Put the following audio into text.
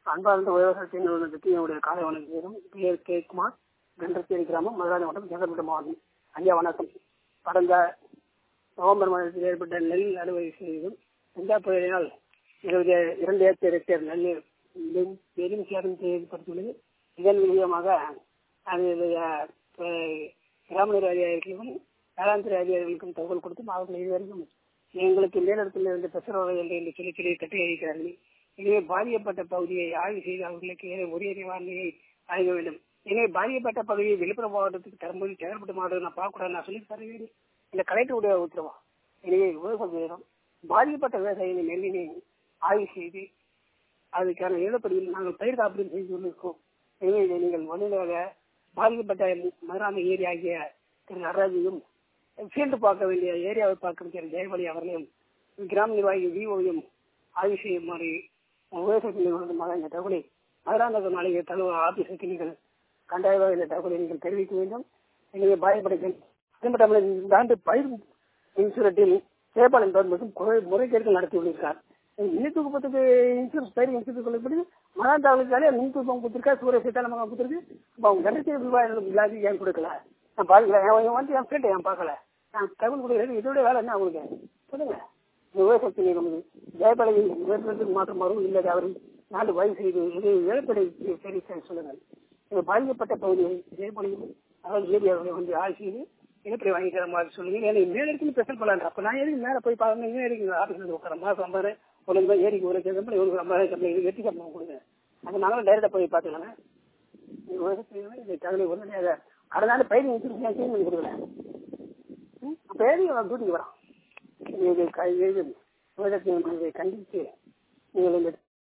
அன்பார்ந்த விவசாயத்தின் நிறுவனத்துக்கு என்னுடைய காலை வணக்கம் பேர் கே குமார் கண்டத்தேரி கிராமம் மதுராஜி மாவட்டம் செங்கல்பட்டு மாவட்டம் ஐயா வணக்கம் கடந்த நவம்பர் மாதத்தில் ஏற்பட்ட நெல் அறுவடை செய்தும் கஞ்சா புயலினால் இருபது இரண்டு ஏக்கர் ஹெக்டேர் நெல் மிகவும் பெரும் சேதம் ஏற்படுத்தியுள்ளது இதன் மூலியமாக அதனுடைய கிராம நிர்வாக அதிகாரிகளுக்கும் வேளாண்துறை அதிகாரிகளுக்கும் தகவல் கொடுத்து அவர்கள் இதுவரைக்கும் எங்களுக்கு மேலிடத்தில் இருந்து பிரசரவாக என்று சொல்லி சொல்லி கட்டி இருக்கிறார்கள் எனவே பாதிக்கப்பட்ட பகுதியை ஆய்வு செய்து அவர்களுக்கு உரிய நிவாரணையை வழங்க வேண்டும் எனவே பாதிக்கப்பட்ட பகுதியை விழுப்புரம் மாவட்டத்துக்கு தரும்போது செங்கல்பட்டு மாவட்டம் நான் பார்க்கக்கூடாது நான் சொல்லி தருவேன் இந்த கலெக்டருடைய உத்தரவா எனவே விவசாயம் பாதிக்கப்பட்ட விவசாயிகளின் நெல்லினை ஆய்வு செய்து அதுக்கான இழப்படியில் நாங்கள் பயிர் காப்பீடு செய்து கொண்டிருக்கோம் எனவே இதை நீங்கள் வலுவாக பாதிக்கப்பட்ட மதுராமை ஏரியா ஆகிய திரு நடராஜையும் ஃபீல்டு பார்க்க வேண்டிய ஏரியாவை பார்க்க வேண்டிய ஜெயபலி அவர்களையும் கிராம நிர்வாகி விஓயும் ஆய்வு செய்யுமாறு விவசாய நிறுவனமாக இந்த தகவலை மதுராந்தக நாளைய தகவல் ஆபீஸுக்கு நீங்கள் கண்டாயமாக இந்த தகவலை நீங்கள் தெரிவிக்க வேண்டும் எனவே பாயப்பட்ட இந்த ஆண்டு பயிர் இன்சூரன்ஸில் சேபால் என்பவர் மிகவும் முறைகேடுகள் நடத்தியுள்ளார் மின் தொகுப்பத்துக்கு இன்சூரன்ஸ் பயிர் இன்சூரன்ஸ் கொள்ளப்படி மகாந்தாவுக்காலே மின் தொகுப்பம் கொடுத்துருக்கா சூரிய சீதாராமன் கொடுத்துருக்கு அப்போ அவங்க கண்டிச்சு விவசாயம் இல்லாத ஏன் கொடுக்கல நான் பார்க்கல அவன் வந்து என் ஃப்ரெண்ட் ஏன் பார்க்கல நான் தகவல் கொடுக்குறது இதோட வேலை என்ன அவங்களுக்கு சொல்லுங்க விவசாயத்தில் நமது ஜெயபாலி விவசாயத்துக்கு மாற்றம் வரும் இல்லை அவர் நாலு வயசு செய்து இது இழப்படை சரி சொல்லுங்கள் இது பாதிக்கப்பட்ட பகுதியை ஜெயபாலியும் அதாவது ஏரியாவை வந்து ஆய்வு செய்து இழப்படை வாங்கிக்கிற மாதிரி சொல்லுங்க எனக்கு மேல இருக்கு பிரச்சனை பண்ணலாம் அப்ப நான் எதுக்கு மேல போய் பாருங்க இங்கே இருக்கு ஆஃபீஸ் உட்கார மாசம் ஐம்பது ஒரு ரூபாய் ஏரிக்கு ஒரு கம்பெனி ஒரு ஐம்பது கம்பெனி வெட்டி கம்பெனி கொடுங்க அது நாங்களும் டைரக்டா போய் பார்த்துக்கலாம் இந்த தகவலை உடனடியாக அதனால பயிர் இன்சூரன்ஸ் ஏன் பண்ணி கொடுக்கல அப்ப ஏறி டியூட்டிக்கு வரான் இது விவசாயத்தை கண்டித்து நீங்கள் இந்த